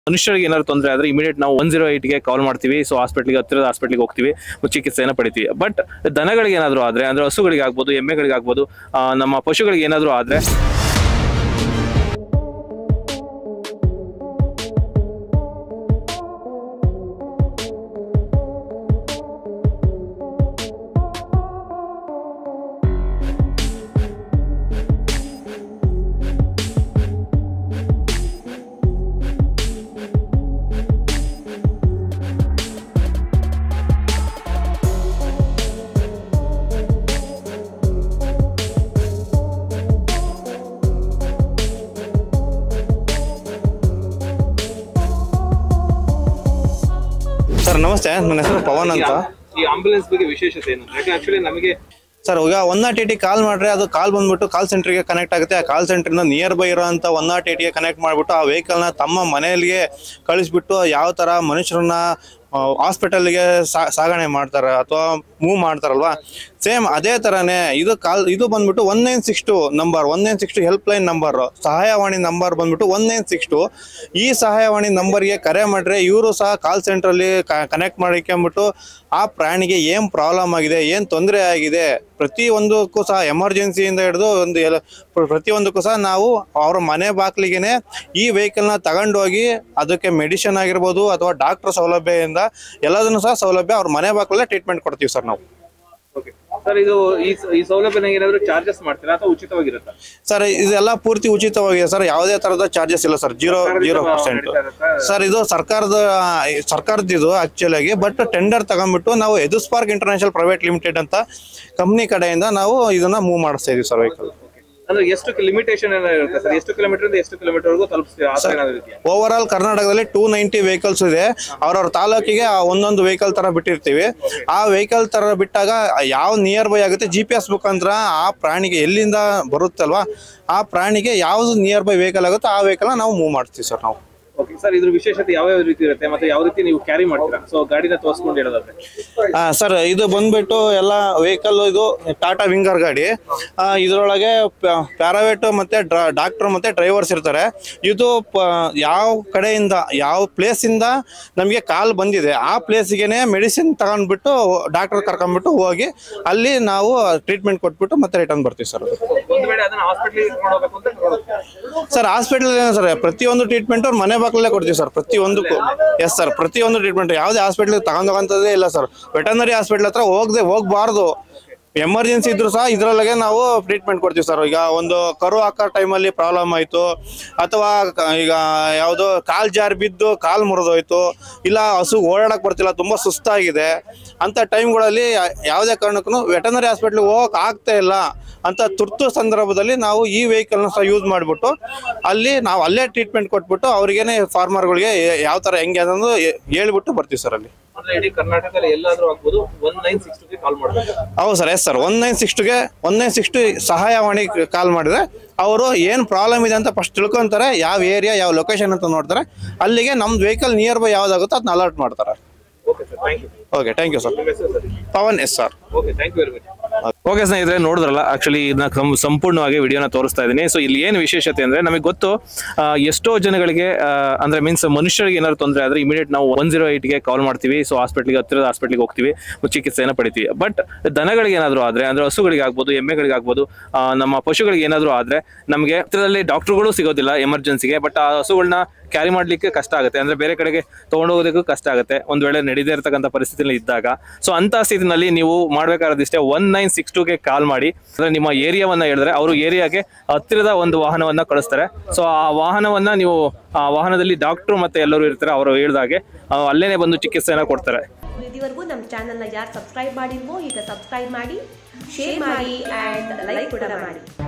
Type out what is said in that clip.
ಮನುಷ್ಯರಿಗೆ ಏನಾದ್ರು ತೊಂದರೆ ಆದ್ರೆ ಇಮಿಡಿಯೇಟ್ ನಾವು ಒನ್ ಜೀರೋ ಗೆ ಕಾಲ್ ಮಾಡ್ತೀವಿ ಸೊ ಹಾಸ್ಪಿಟ್ಲಿಗೆ ಹತ್ತಿರದ ಹಾಸ್ಪಿಟ್ಲಿಗೆ ಹೋಗ್ತೀವಿ ಚಿಕಿತ್ಸೆಯನ್ನು ಪಡಿತೀವಿ ಬಟ್ ದನಗಳಿಗೆ ಏನಾದ್ರು ಆದ್ರೆ ಅಂದ್ರೆ ಹಸುಗಳಿಗೆ ಆಗ್ಬೋದು ಎಮ್ಮೆಗಳಿಗೆ ಆಗ್ಬೋದು ಆ, ನಮ್ಮ ಪಶುಗಳಿಗೆ ಏನಾದ್ರು ಆದ್ರೆ ಸರ್ ನಮಸ್ತೆ ನನ್ನ ಹೆಸರು ಪವನ್ ಅಂತ ಈ ಆಂಬುಲೆನ್ಸ್ ಬಗ್ಗೆ ವಿಶೇಷತೆ ಏನು ಯಾಕೆ ಆಕ್ಚುಲಿ ನಮಗೆ ಸರ್ ಈಗ ಒನ್ ನಾಟ್ ಏಟಿ ಕಾಲ್ ಮಾಡ್ರೆ ಅದು ಕಾಲ್ ಬಂದ್ಬಿಟ್ಟು ಕಾಲ್ ಸೆಂಟರ್ಗೆ ಕನೆಕ್ಟ್ ಆಗುತ್ತೆ ಆ ಕಾಲ್ ಸೆಂಟರ್ನ ನಿಯರ್ ಬೈ ಇರೋಂಥ ಒನ್ ನಾಟ್ ಏಟಿಗೆ ಕನೆಕ್ಟ್ ಮಾಡಿಬಿಟ್ಟು ಆ ವೆಹಿಕಲ್ನ ತಮ್ಮ ಮನೆಯಲ್ಲಿಗೆ ಕಳಿಸ್ಬಿಟ್ಟು ಯಾವ ಥರ ಮನುಷ್ಯರನ್ನ ಹಾಸ್ಪಿಟಲ್ಗೆ ಸಾಗಣೆ ಮಾಡ್ತಾರೆ ಅಥವಾ ಮೂವ್ ಮಾಡ್ತಾರಲ್ವಾ ಸೇಮ್ ಅದೇ ಥರನೇ ಇದು ಕಾಲ್ ಇದು ಬಂದ್ಬಿಟ್ಟು one nine six two number one nine six two help line number ಸಹಾಯವಾಣಿ ನಂಬರ್ ಬಂದ್ಬಿಟ್ಟು ಒನ್ ನೈನ್ ಸಿಕ್ಸ್ ಟು ಈ ಸಹಾಯವಾಣಿ ನಂಬರ್ಗೆ ಕರೆ ಮಾಡಿದ್ರೆ ಇವರು ಸಹ ಕಾಲ್ ಸೆಂಟ್ರಲ್ಲಿ ಕನೆಕ್ಟ್ ಮಾಡಿಕೊಂಬಿಟ್ಟು ಆ ಪ್ರಾಣಿಗೆ ಏನು ಪ್ರಾಬ್ಲಮ್ ಆಗಿದೆ ಏನು ತೊಂದರೆ ಆಗಿದೆ ಪ್ರತಿಯೊಂದಕ್ಕೂ ಸಹ ಎಮರ್ಜೆನ್ಸಿಯಿಂದ ಹಿಡಿದು ಒಂದು ಎಲ್ಲ ಪ್ರ- ಪ್ರತಿಯೊಂದಕ್ಕೂ ಸಹ ನಾವು ಅವ್ರ ಮನೆ ಬಾಗಿಲಿಗೆನೆ ಈ ವೆಹಿಕಲ್ನ ತಗೊಂಡೋಗಿ ಅದಕ್ಕೆ ಮೆಡಿಸಿನ್ ಆಗಿರ್ಬೋದು ಅಥವಾ ಡಾಕ್ಟರ್ ಸೌಲಭ್ಯದಿಂದ ಎಲ್ಲದನ್ನು ಸಹ ಸೌಲಭ್ಯ ಅವ್ರ ಮನೆ ಬಾಗಿಲಲ್ಲೇ ಟ್ರೀಟ್ಮೆಂಟ್ ಕೊಡ್ತೀವಿ ಸರ್ ನಾವು ಓಕೆ ಸರ್ ಇದು ಈ ಈ ಸೌಲಭ್ಯನ ಏನಾದ್ರು ಚಾರ್ಜಸ್ ಮಾಡ್ತೀರಾ ಅಥವಾ ಉಚಿತವಾಗಿರುತ್ತಾ ಸರ್ ಇದೆಲ್ಲ ಪೂರ್ತಿ ಉಚಿತವಾಗಿದೆ ಸರ್ ಯಾವುದೇ ತರದ ಚಾರ್ಜಸ್ ಇಲ್ಲ sir zero zero percent sir ಇದು ಸರ್ಕಾರದ ಸರ್ಕಾರದ ಇದು ಆಕ್ಚುಲಿ ಆಗಿ ಬಟ್ ಟೆಂಡರ್ ತಗೊಂಡ್ಬಿಟ್ಟು ನಾವು ಎದುಸ್ಪಾರ್ಕ್ ಇಂಟರ್ನ್ಯಾಷನಲ್ ಪ್ರೈವೇಟ್ ಲಿಮಿಟೆಡ್ ಅಂತ ಕಂಪ್ನಿ ಕಡೆಯಿಂದ ನಾವು ಇದನ್ನ ಮೂವ್ ಮಾಡಿಸ್ತಾ ಇದೀವಿ ಸರ್ ವೆಹಿಕಲ್ ಅಂದ್ರೆ ಎಷ್ಟು ಲಿಮಿಟೇಷನ್ ಏನಾದ್ರು ಇರುತ್ತೆ ಸರ್ ಎಷ್ಟು ಕಿಲೋಮೀಟರ್ ಇಂದ ಎಷ್ಟು ಕಿಲೋಮೀಟರ್ ವರೆಗೂ ತಲುಪಿಸ್ತೀರಾ ಆ ಥರ ಏನಾದ್ರು ಇದೆಯಾ ಓವರ್ ಆಲ್ ಕರ್ನಾಟಕದಲ್ಲಿ ಟೂ ನೈಂಟಿ ವೆಹಿಕಲ್ಸ್ ಇದೆ ಅವ್ರವ್ರ ತಾಲೂಕಿಗೆ ಆ ಒಂದೊಂದು ವೆಹಿಕಲ್ ತರ ಬಿಟ್ಟಿರ್ತೀವಿ ಆ ವೆಹಿಕಲ್ ತರ ಬಿಟ್ಟಾಗ ಯಾವ ನಿಯರ್ ಬೈ ಆಗುತ್ತೆ ಜಿ ಪಿ ಎಸ್ ಮುಖಾಂತರ ಆ ಪ್ರಾಣಿಗೆ ಎಲ್ಲಿಂದ ಬರುತ್ತಲ್ವಾ ಆ ಪ್ರಾಣಿಗೆ ಯಾವ್ದು ನಿಯರ್ ಬೈ ವೆಹಿಕಲ್ ಆಗುತ್ತೋ ಆ ವೆಹಿಕಲ್ ನಾವು ಮೂವ್ ಮಾಡ್ತೀವಿ ಸರ್ ನಾವು ಓಕೆ ಸರ್ ಇದ್ರ ವಿಶೇಷತೆ ಯಾವ ಯಾವ ರೀತಿ ಇರುತ್ತೆ ಮತ್ತೆ ಯಾವ ರೀತಿ ನೀವು ಕ್ಯಾರಿ ಮಾಡ್ತೀರಾ ಸೊ ಗಾಡಿನ ತೋರಿಸ್ಕೊಂಡು ಹೇಳೋದಾದ್ರೆ ಆ, ಸರ್ ಇದು ಬಂದ್ಬಿಟ್ಟು ಎಲ್ಲ ವೆಹಿಕಲ್ ಇದು ಟಾಟಾ ವಿಂಗರ್ ಗಾಡಿ ಆ, ಇದ್ರೊಳಗೆ ಪ್ಯಾರಾವೇಟ್ ಮತ್ತೆ ಡಾಕ್ಟರ್ ಮತ್ತೆ ಡ್ರೈವರ್ಸ್ ಇರ್ತಾರೆ ಇದು ಪ- ಯಾವ ಕಡೆಯಿಂದ ಯಾವ ಪ್ಲೇಸಿಂದ ನಮಗೆ ಕಾಲ್ ಬಂದಿದೆ ಆ ಪ್ಲೇಸಿಗೆನೆ ಮೆಡಿಸಿನ್ ತಗೊಂಡ್ಬಿಟ್ಟು ಡಾಕ್ಟರ್ ಕರ್ಕೊಂಡ್ಬಿಟ್ಟು ಹೋಗಿ ಅಲ್ಲಿ ನಾವು ಟ್ರೀಟ್ಮೆಂಟ್ ಕೊಟ್ಬಿಟ್ಟು ಮತ್ತೆ ರಿಟರ್ನ್ ಬರ್ತೀವಿ ಸರ್ ಒಂದು ವೇಳೆ ಅದನ್ನ ಹಾಸ್ಪಿಟಲ್ ಕರ್ಕೊಂಡು ಹೋಗ್ಬೇಕು ಅಂತ ಕರ್ಕೊಂಡು ಹೋಗ್ತೀರಾ? ಸರ್ ಹಾಸ್ಪಿಟಲ್ ಸರ್ ಪ್ರತಿಯೊಂದು ಟ್ರೀಟ್ಮೆಂಟ್ ಅವ್ರು ಮನೆ ಬಾಗಿಲಲ್ಲೇ ಕೊಡ್ತೀವಿ ಸರ್ ಪ್ರತಿಯೊಂದಕ್ಕೂ ಎಸ್ ಸರ್ ಪ್ರತಿಯೊಂದು ಟ್ರೀಟ್ಮೆಂಟ್ ಯಾವುದೇ ಹಾಸ್ಪಿಟ್ಲಿಗೆ ತಗೊಂಡೋಗಂಥದ್ದೇ ಇಲ್ಲ ಸರ್ ವೆಟರ್ನರಿ ಹಾಸ್ಪಿಟ್ಲ್ ಹತ್ರ ಹೋಗದೆ ಹೋಗಬಾರ್ದು ಎಮರ್ಜೆನ್ಸಿ ಇದ್ರು ಸಹ ಇದ್ರೊಳಗೆ ನಾವು ಟ್ರೀಟ್ಮೆಂಟ್ ಕೊಡ್ತೀವಿ ಸರ್ ಈಗ ಒಂದು ಕರು ಹಾಕೋ ಟೈಮಲ್ಲಿ ಪ್ರಾಬ್ಲಮ್ ಆಯಿತು ಅಥವಾ ಕ- ಈಗ ಯಾವುದೋ ಕಾಲ್ ಜಾರ್ ಬಿದ್ದು ಕಾಲ್ ಮುರಿದೋಯ್ತು ಇಲ್ಲ ಹಸು ಓಡಾಡಕ್ಕೆ ಬರ್ತಿಲ್ಲ ತುಂಬ ಸುಸ್ತಾಗಿದೆ ಅಂಥ ಟೈಮ್ಗಳಲ್ಲಿ ಯಾವುದೇ ಕಾರಣಕ್ಕೂ ವೆಟರ್ನರಿ ಹಾಸ್ಪಿಟ್ಲಿಗೆ ಹೋಗಕ್ಕೆ ಆಗ್ತಾ ಇಲ್ಲ ಅಂತ ತುರ್ತು ಸಂದರ್ಭದಲ್ಲಿ ನಾವು ಈ ವೆಹಿಕಲ್ನ ಸಹ ಯೂಸ್ ಮಾಡಿಬಿಟ್ಟು ಅಲ್ಲಿ ನಾವು ಅಲ್ಲೇ ಟ್ರೀಟ್ಮೆಂಟ್ ಕೊಟ್ಬಿಟ್ಟು ಅವ್ರಿಗೇನೆ ಫಾರ್ಮರ್ಗಳಿಗೆ ಯಾವ ಥರ ಹೆಂಗೆ ಅನ್ನೋದು ಹೇ- ಹೇಳ್ಬಿಟ್ಟು ಬರ್ತೀವಿ ಸರ್ ಅಲ್ಲಿ ಅಂದ್ರೆ ಇಡೀ ಕರ್ನಾಟಕದಲ್ಲಿ ಎಲ್ಲಾದ್ರೂ ಆಗ್ಬೋದು one nine six two call ಮಾಡಬೇಕು ಹೌದು sir yes sir one nine six ಟುಗೆ ಒನ್ ನೈನ್ ಸಿಕ್ಸ್ ಟು ಸಹಾಯವಾಣಿ ಕಾಲ್ ಮಾಡಿದ್ರೆ ಅವರು ಏನು ಪ್ರಾಬ್ಲಮ್ ಇದೆ ಅಂತ ಫಸ್ಟ್ ತಿಳ್ಕೊಂತಾರೆ ಯಾವ ಏರಿಯಾ ಯಾವ ಲೊಕೇಶನ್ ಅಂತ ನೋಡ್ತಾರೆ ಅಲ್ಲಿಗೆ ನಮ್ದು ವೆಹಿಕಲ್ ನಿಯರ್ ಬೈ ಯಾವ್ದಾಗುತ್ತೋ ಅದನ್ನ ಅಲರ್ಟ್ ಮಾಡ್ತಾರೆ okay sir thank you okay thank you sir ನಿಮ್ಮ ಹೆಸರು sir Pavan S sir okay thank you very much okay ಸ್ನೇಹಿತರೆ ನೋಡಿದ್ರಲ್ಲ ಆಕ್ಚುಲಿ ಇದನ್ನ ಕಂ- ಸಂಪೂರ್ಣವಾಗಿ ವಿಡಿಯೋನ ತೋರಿಸ್ತಾ ಇದ್ದೀನಿ ಸೊ ಇಲ್ಲಿ ಏನು ವಿಶೇಷತೆ ಅಂದ್ರೆ ನಮಗೆ ಗೊತ್ತು ಆ, ಎಷ್ಟೋ ಜನಗಳಿಗೆ ಆ, ಅಂದ್ರೆ ಮೀನ್ಸ್ ಮನುಷ್ಯರಿಗೆ ಏನಾದ್ರು ತೊಂದರೆ ಆದ್ರೆ ಇಮಿಡಿಯೇಟ್ ನಾವು ಒನ್ ಜೀರೋ ಗೆ ಕಾಲ್ ಮಾಡ್ತೀವಿ ಸೊ ಹಾಸ್ಪಿಟ್ಲಿಗೆ ಹತ್ತಿರದ ಹಾಸ್ಪಿಟ್ಲಿಗೆ ಹೋಗ್ತೀವಿ ಚಿಕಿತ್ಸೆಯನ್ನು ಪಡಿತೀವಿ ಬಟ್ ದನಗಳಿಗೆ ಏನಾದ್ರು ಆದ್ರೆ ಅಂದ್ರೆ ಹಸುಗಳಿಗೆ ಆಗ್ಬೋದು ಎಮ್ಮೆಗಳಿಗೆ ಆಗ್ಬೋದು ಆ, ನಮ್ಮ ಪಶುಗಳಿಗೆ ಏನಾದ್ರು ಆದ್ರೆ ನಮಗೆ ಹತ್ತಿರದಲ್ಲಿ ಡಾಕ್ಟರ್ಗಳು ಸಿಗೋದಿಲ್ಲ ಎಮರ್ಜೆನ್ಸಿಗೆ ಬಟ್ ಆ ಹಸುಗಳನ್ನ ಕ್ಯಾರಿ ಮಾಡ್ಲಿಕ್ಕೆ ಕಷ್ಟ ಆಗುತ್ತೆ ಅಂದ್ರೆ ಬೇರೆ ಕಡೆಗೆ ತಗೊಂಡೋಗೋದಕ್ಕೂ ಕಷ್ಟ ಆಗುತ್ತೆ ಒಂದ್ ವೇಳೆ ನಡೀದೇ ಇರತಕ್ಕಂಥ ಪರಿಸ್ಥಿತಿಯಲ್ಲಿ ಇದ್ದಾಗ ಸೊ ಅಂತ ಸ್ಥಿತಿನಲ್ಲಿ ನೀವು ಮಾಡ್ಬೇಕಾದ್ದಿಷ್ಟೇ ಒನ್ ನೈನ್ ಸಿಕ್ಸ್ ಟೂಗೆ ಕಾಲ್ ಮಾಡಿ ಅಂದ್ರೆ ನಿಮ್ಮ ಏರಿಯಾವನ್ನ ಹೇಳಿದ್ರೆ ಅವರು ಏರಿಯಾಗೆ ಹತ್ತಿರದ ಒಂದು ವಾಹನವನ್ನ ಕಳಿಸ್ತಾರೆ ಸೊ ಆ ವಾಹನವನ್ನ ನೀವು ಆ ವಾಹನದಲ್ಲಿ ಡಾಕ್ಟರ್ ಮತ್ತೆ ಎಲ್ಲರೂ ಇರ್ತಾರೆ ಅವರು ಹೇಳ್ದಾಗೆ ಆ, ಅಲ್ಲೇನೆ ಬಂದು ಚಿಕಿತ್ಸೆನ ಕೊಡ್ತಾರೆ ಇದುವರೆಗೂ ನಮ್ಮ ಚಾನಲ್ನ ಯಾರು ಸಬ್ಸ್ಕ್ರೈಬ್ ಮಾಡಿಲ್ವೋ ಈಗ ಸಬ್ಸ್ಕ್ರೈಬ್ ಮಾಡಿ ಶೇರ್ ಮಾಡಿ ಆ್ಯಂಡ್ ಲೈಕ್ ಕೂಡ ಮಾಡಿ